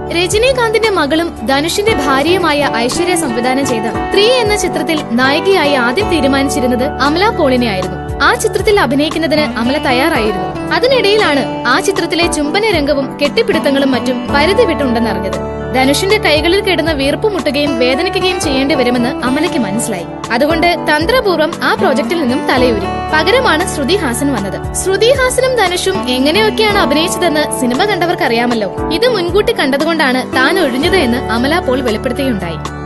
രജനീകാന്തിന്റെ മകളും ധനുഷിന്റെ ഭാര്യയുമായ ഐശ്വര്യ സംവിധാനം ചെയ്ത ത്രീ എന്ന ചിത്രത്തിൽ നായികയായി ആദ്യം തീരുമാനിച്ചിരുന്നത് അമല പോളിനെ ആയിരുന്നു ആ ചിത്രത്തിൽ അഭിനയിക്കുന്നതിന് അമല തയ്യാറായിരുന്നു അതിനിടയിലാണ് ആ ചിത്രത്തിലെ ചുംബന രംഗവും കെട്ടിപ്പിടുത്തങ്ങളും മറ്റും പരിധി വിട്ടുണ്ടെന്നറിഞ്ഞത് ധനുഷിന്റെ കൈകളിൽ കിടന്ന് വീർപ്പ് മുട്ടുകയും വേദനിക്കുകയും ചെയ്യേണ്ടി വരുമെന്ന് അമലയ്ക്ക് മനസ്സിലായി അതുകൊണ്ട് തന്ത്രപൂർവ്വം ആ പ്രോജക്റ്റിൽ നിന്നും തലയൂരി പകരമാണ് ശ്രുതി ഹാസൻ വന്നത് ശ്രുതി ഹാസനും ധനുഷും എങ്ങനെയൊക്കെയാണ് അഭിനയിച്ചതെന്ന് സിനിമ കണ്ടവർക്കറിയാമല്ലോ ഇത് മുൻകൂട്ടി കണ്ടതുകൊണ്ടാണ് താൻ ഒഴിഞ്ഞത് എന്ന് അമല പോൾ വെളിപ്പെടുത്തുകയുണ്ടായി